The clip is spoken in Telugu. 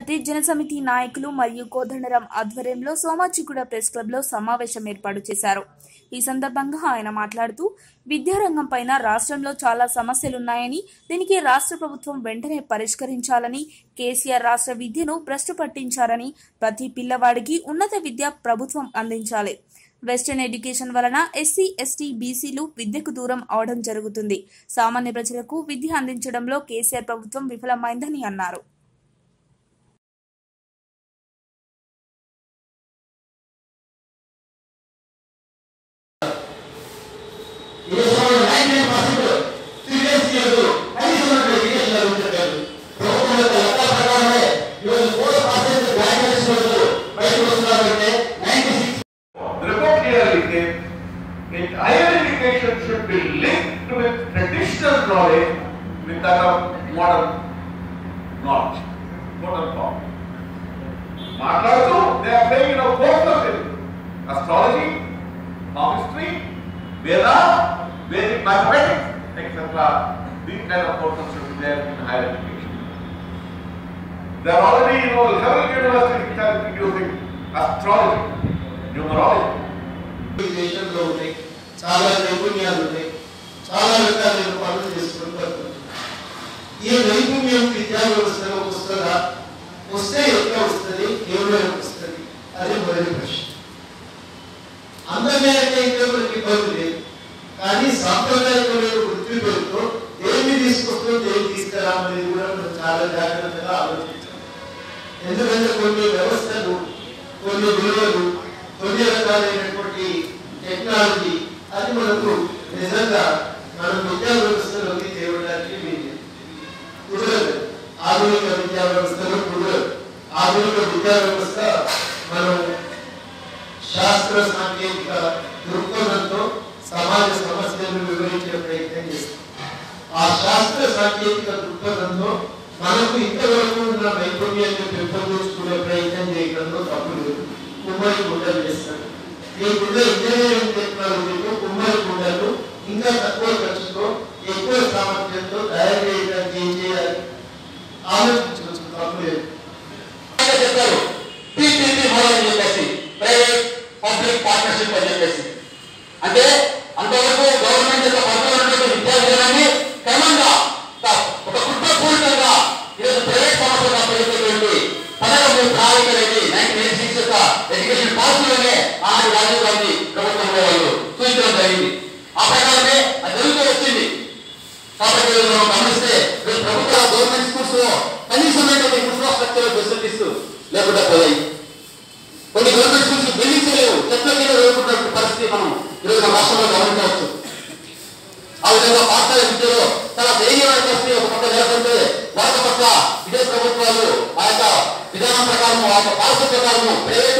వనపర్తి జనసమితి నాయకులు మరియు కోదండరాం ఆధ్వర్యంలో సోమాజిగూడ ప్రెస్ క్లబ్ లో సమావేశం ఏర్పాటు చేశారు ఈ సందర్భంగా ఆయన మాట్లాడుతూ విద్యారంగం పైన రాష్ట్రంలో చాలా సమస్యలున్నాయని దీనికి రాష్ట్ర ప్రభుత్వం వెంటనే పరిష్కరించాలని కేసీఆర్ రాష్ట్ర విద్యను భ్రష్టు పట్టించారని ప్రతి పిల్లవాడికి ఉన్నత విద్య ప్రభుత్వం అందించాలి వెస్టర్న్ ఎడ్యుకేషన్ వలన ఎస్సీ ఎస్టీ బీసీలు విద్యకు దూరం అవడం జరుగుతుంది సామాన్య ప్రజలకు విద్య అందించడంలో కేసీఆర్ ప్రభుత్వం విఫలమైందని అన్నారు ఈ సంవత్సరం నైన్టీ నైన్ పర్సెంట్ సిబిఎస్ఈలు కనీసం ఎడ్యుకేషన్ జరుగుతుంటారు ప్రభుత్వం యొక్క లెక్కల ప్రకారమే ఈరోజు ఫోర్ పర్సెంట్ గ్రాడ్యుయేషన్ వాళ్ళు బయటకు వస్తున్నారంటే ninety six The report clearly says that higher education should be linked with traditional knowledge with that of modern knowledge, modern thought. మాట్లాడుతూ they are playing in course of astrology palmistry Veda vedic mathematics etcetera these kind of courses should be there in higher education There are already, you know, several universities which are introducing astrology, numerology. ఈ దేశంలో ఉన్నాయి చాలా నైపుణ్యాలు ఉన్నాయి చాలా రకాలైన పనులు చేసుకుని బతుకుతున్నాం. ఈ నైపుణ్యం విద్యా వ్యవస్థలో వస్తుందా వస్తే ఎట్లా వస్తుంది కేవలం వస్తుంది అది మొదటి ప్రశ్న అందరికీ అయితే మనకి ఇబ్బంది లేదు కానీ సాంప్రదాయకమైన వృత్తి పేరుతో ఏమి తీసుకొస్తాం ఏమి తీసుకురామనేది కూడా మనం చాలా జాగ్రత్తగా ఆలోచించాలి ఎందుకంటే కొన్ని వ్యవస్థలు కొన్ని విలువలు కొన్ని రకాలైనటువంటి టెక్నాలజీ అది మనకు నిజంగా మన విద్యా వ్యవస్థలోకి తేవడానికి వీలు కుదరదు ఆధునిక విద్యా వ్యవస్థలో కుదరదు ఆధునిక విద్యా వ్యవస్థ మనం శాస్త్ర సాంకేతిక దృక్పథంతో సమాజ సమస్యలను వివరించే ప్రయత్నం చేస్తాం ఆ శాస్త్ర సాంకేతిక దృక్పథంతో మనకు ఇంతవరకు ఉన్న నైపుణ్యాన్ని పెంపొందించుకునే ప్రయత్నం చేయడంలో తప్పు లేదు కుమ్మరి కుండలు చేస్తాడు మీకున్న ఇంజనీరింగ్ టెక్నాలజీలో కుమ్మరి కుండలు ఇంకా తక్కువ ఖర్చుతో ఎక్కువ సామర్థ్యంతో తయారు చేయడానికి ఏం చేయాలి ఆలోచించవచ్చు తప్పు లేదు చెప్పారు పీపీపీ మోడల్ అని చెప్పేసి ప్రైవేట్ పబ్లిక్ పార్ట్నర్షిప్ అని చెప్పేసి అంటే అంతవరకు గవర్నమెంట్ యొక్క పరిధిలో ఉన్నటువంటి విద్యా విధానాన్ని క్రమంగా ఒక ఒక కుట్రపూరితంగా ఈరోజు ప్రైవేట్ సంస్థలుగా పెరుగుతున్నటువంటి పథకం ప్రణాళిక అనేది నైన్టీన్ ఎయిటీ సిక్స్ యొక్క ఎడ్యుకేషన్ పాలసీలోనే ఆనాటి రాజీవ్ గాంధీ ప్రభుత్వంలో వాళ్ళు సూచించడం జరిగింది ఆ ప్రకారమే అది జరుగుతూ వచ్చింది కాబట్టి ఈరోజు మనం గమనిస్తే ఈరోజు ప్రభుత్వ గవర్నమెంట్ స్కూల్స్ లో కనీసమైనటువంటి ఇన్ఫ్రాస్ట్రక్చర్ ఫెసిలిటీస్ లేకుండా పోయాయి కొన్ని గవర్నమెంట్ స్కూల్స్ బిల్డింగ్స్ లేవు చెట్ల కింద వేడుకుంటున్న పరిస్థితి మనం ఈరోజు మన రాష్ట్రంలో గమనించవచ్చు ఆ విధంగా పాఠశాల విద్యలో చాలా ధైర్యమైన పరిస్థితి ఒక పక్క నెలకొంటే మరొక పక్క విదేశ ప్రభుత్వాలు ఆ యొక్క విధానం ప్రకారం ఆ యొక్క పాలసీ ప్రకారం ప్రైవేట్